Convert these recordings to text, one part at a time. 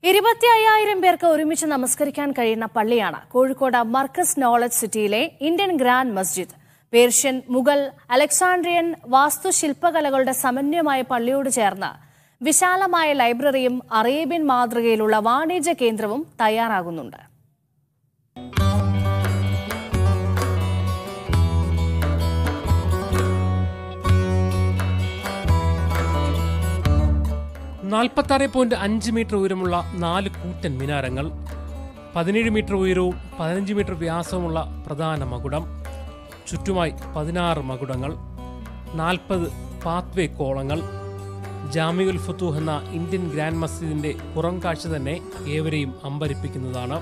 ഇരുപത്തി അയ്യായിരം പേർക്ക് ഒരുമിച്ച് നമസ്കരിക്കാൻ കഴിയുന്ന പള്ളിയാണ് കോഴിക്കോട് മർക്കസ് നോളജ് സിറ്റിയിലെ Indian grand Masjid Persian Mughal Alexandrian വാസ്തുശില്പകലകളുടെ സമന്വയമായ പള്ളിയോട് ചേർന്ന് വിശാലമായ ലൈബ്രറിയും അറേബ്യൻ മാതൃകയിലുള്ള വാണിജ്യ കേന്ദ്രവും തയ്യാറാകുന്നുണ്ട് നാൽപ്പത്താറ് പോയിന്റ് അഞ്ച് മീറ്റർ ഉയരമുള്ള നാല് കൂറ്റൻ മിനാരങ്ങൾ പതിനേഴ് മീറ്റർ ഉയരവും പതിനഞ്ച് മീറ്റർ വ്യാസവുമുള്ള പ്രധാന മകുടം ചുറ്റുമായി പതിനാറ് മകുടങ്ങൾ നാൽപ്പത് പാത്വേ കോളങ്ങൾ ജാമിഉൽ ഫുത്തൂഹ് എന്ന ഇന്ത്യൻ ഗ്രാൻഡ് മസ്ജിദിന്റെ പുറം കാഴ്ച തന്നെ ഏവരെയും അമ്പരിപ്പിക്കുന്നതാണ്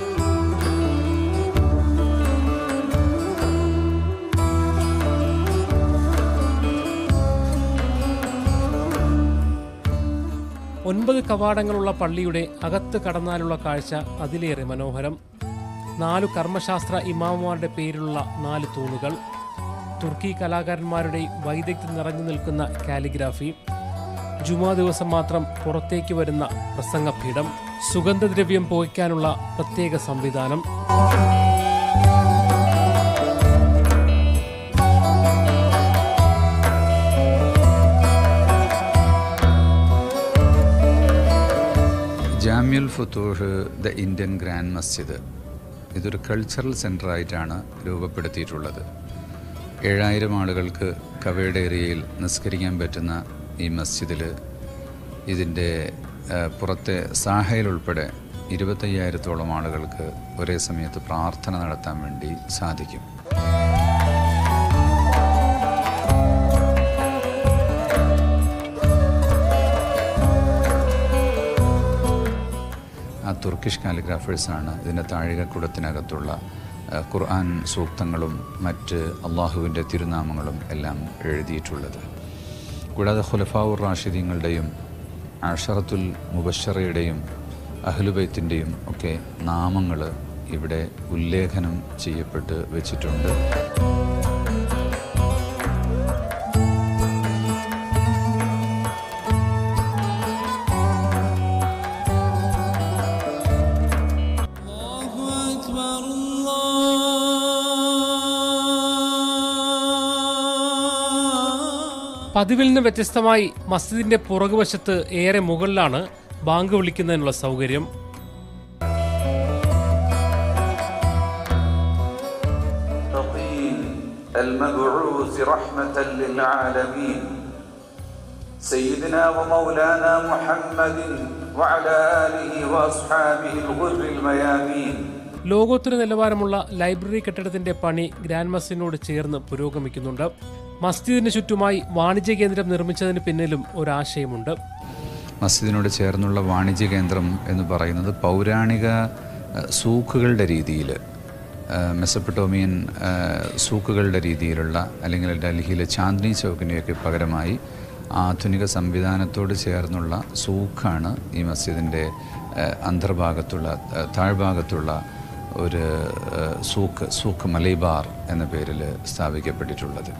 ഒൻപത് കവാടങ്ങളുള്ള പള്ളിയുടെ അകത്ത് കടന്നാലുള്ള കാഴ്ച അതിലേറെ മനോഹരം നാലു കർമ്മശാസ്ത്ര ഇമാമുമാരുടെ പേരിലുള്ള നാല് തൂണുകൾ തുർക്കി കലാകാരന്മാരുടെ വൈദഗ്ധ്യം നിറഞ്ഞു നിൽക്കുന്ന കാലിഗ്രാഫി ജുമാ ദിവസം മാത്രം പുറത്തേക്ക് വരുന്ന പ്രസംഗപീഠം സുഗന്ധദ്രവ്യം പുകയ്ക്കാനുള്ള പ്രത്യേക സംവിധാനം Jamiul Futhooh the Indian grand Masjid ഇതൊരു കൾച്ചറൽ സെൻ്ററായിട്ടാണ് രൂപപ്പെടുത്തിയിട്ടുള്ളത് ഏഴായിരം ആളുകൾക്ക് കവയുടെ ഏരിയയിൽ നിസ്കരിക്കാൻ പറ്റുന്ന ഈ മസ്ജിദിൽ ഇതിൻ്റെ ആ, പുറത്തെ സാഹയിൽ ഉൾപ്പെടെ ഇരുപത്തയ്യായിരത്തോളം ആളുകൾക്ക് ഒരേ സമയത്ത് പ്രാർത്ഥന നടത്താൻ വേണ്ടി സാധിക്കും ആ തുർക്കിഷ് കാലിഗ്രാഫേഴ്സാണ് ഇതിൻ്റെ താഴികക്കുടത്തിനകത്തുള്ള ആ, ഖുർആൻ സൂക്തങ്ങളും മറ്റ് അള്ളാഹുവിൻ്റെ തിരുനാമങ്ങളും എല്ലാം എഴുതിയിട്ടുള്ളത് കൂടാതെ ഖുലഫാവുർ റാഷിദീങ്ങളുടെയും അഷറത്തുൽ മുബഷറയുടെയും അഹ്ലുബൈത്തിൻ്റെയും ഒക്കെ നാമങ്ങൾ ഇവിടെ ഉല്ലേഖനം ചെയ്യപ്പെട്ട് വെച്ചിട്ടുണ്ട് الله أكبر الله പതിവിൽ നിന്ന് വ്യത്യസ്തമായി മസ്ജിദിന്റെ പുറകുവശത്ത് ഏറെ മുകളിലാണ് ബാങ്ക് വിളിക്കുന്നതിനുള്ള സൗകര്യം المتقين المبعوث رحمة للعالمين سيدنا ومولانا محمد وعلى آله وأصحابه الغر الميامين ലോകോത്തര നിലവാരമുള്ള ലൈബ്രറി കെട്ടിടത്തിന്റെ പണി ഗ്രാൻഡ് മസ്ജിദിനോട് ചേർന്ന് പുരോഗമിക്കുന്നുണ്ട് മസ്ജിദിന് ചുറ്റുമായി വാണിജ്യ കേന്ദ്രം നിർമ്മിച്ചതിന് പിന്നിലും ഒരാശയമുണ്ട് മസ്ജിദിനോട് ചേർന്നുള്ള വാണിജ്യ കേന്ദ്രം എന്ന് പറയുന്നത് പൗരാണിക അഹ്, സൂക്കുകളുടെ രീതിയിൽ അഹ്, മെസപ്പട്ടോമിയൻ അഹ്, സൂക്കുകളുടെ രീതിയിലുള്ള അല്ലെങ്കിൽ ഡൽഹിയിലെ ചാന്ദ്നി ചൗക്കിൻ്റെയൊക്കെ പകരമായി ആധുനിക സംവിധാനത്തോട് ചേർന്നുള്ള സൂക്കാണ് ഈ മസ്ജിദിൻ്റെ അഹ്, അന്തർഭാഗത്തുള്ള അഹ്, താഴ്ഭാഗത്തുള്ള ഒരു അഹ്, സൂക്ക് സൂക്ക് മലൈബാർ എന്ന പേരിൽ സ്ഥാപിക്കപ്പെട്ടിട്ടുള്ളത്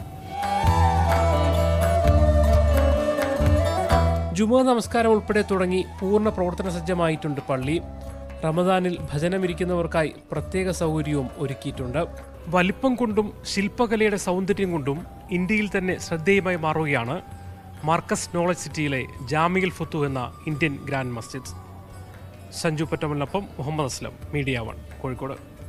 ജുമാ നമസ്കാരം ഉൾപ്പെടെ തുടങ്ങി പൂർണ്ണ പ്രവർത്തന സജ്ജമായിട്ടുണ്ട് പള്ളി റമദാനിൽ ഭജനമിരിക്കുന്നവർക്കായി പ്രത്യേക സൗകര്യവും ഒരുക്കിയിട്ടുണ്ട് വലിപ്പം കൊണ്ടും ശില്പകലയുടെ സൗന്ദര്യം കൊണ്ടും ഇന്ത്യയിൽ തന്നെ ശ്രദ്ധേയമായി മാറുകയാണ് മാർക്കസ് നോളജ് സിറ്റിയിലെ ജാമിയിൽ ഫുത്തു എന്ന ഇന്ത്യൻ ഗ്രാൻഡ് മസ്ജിദ് സഞ്ജു പറ്റമലിനൊപ്പം മുഹമ്മദ് അസ്ലം മീഡിയ വൺ കോഴിക്കോട്